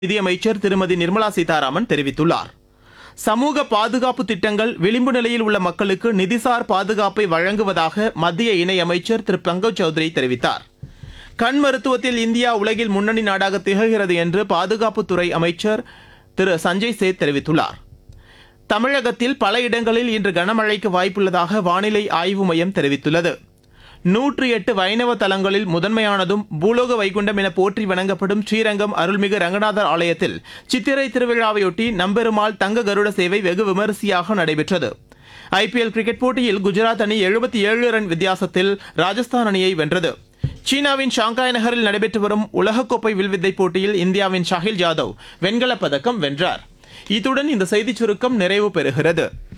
நிதியமைச்சர் திருமதி நிர்மலா சீதாராமன் தெரிவித்துள்ளார் சமூக பாதுகாப்பு திட்டங்கள் விளிம்பு நிலையில் உள்ள மக்களுக்கு நிதிசார் பாதுகாப்பை வழங்குவதாக மத்திய இணையமைச்சர் திரு பங்கஜ் சௌத்ரி தெரிவித்தார் கண் மருத்துவத்தில் இந்தியா உலகில் முன்னணி நாடாக திகழ்கிறது என்று பாதுகாப்புத்துறை அமைச்சர் திரு சஞ்சய் சேத் தெரிவித்துள்ளார் தமிழகத்தில் பல இடங்களில் இன்று கனமழைக்கு வாய்ப்புள்ளதாக வானிலை ஆய்வு மையம் தெரிவித்துள்ளது நூற்றி எட்டு வைணவ தலங்களில் முதன்மையானதும் பூலோக வைகுண்டம் என போற்றி வணங்கப்படும் ஸ்ரீரங்கம் அருள்மிகு ரங்கநாதர் ஆலயத்தில் சித்திரை திருவிழாவையொட்டி நம்பெருமாள் தங்க கருட சேவை வெகு விமரிசையாக நடைபெற்றது ஐபிஎல் கிரிக்கெட் போட்டியில் குஜராத் அணி எழுபத்தி ஏழு ரன் வித்தியாசத்தில் ராஜஸ்தான் அணியை வென்றது சீனாவின் ஷாங்காய் நகரில் நடைபெற்று வரும் உலகக்கோப்பை வில்வித்தை போட்டியில் இந்தியாவின் ஷாஹில் ஜாதவ் வெண்கலப் பதக்கம் வென்றார் இத்துடன் இந்த செய்திச் சுருக்கம் நிறைவு பெறுகிறது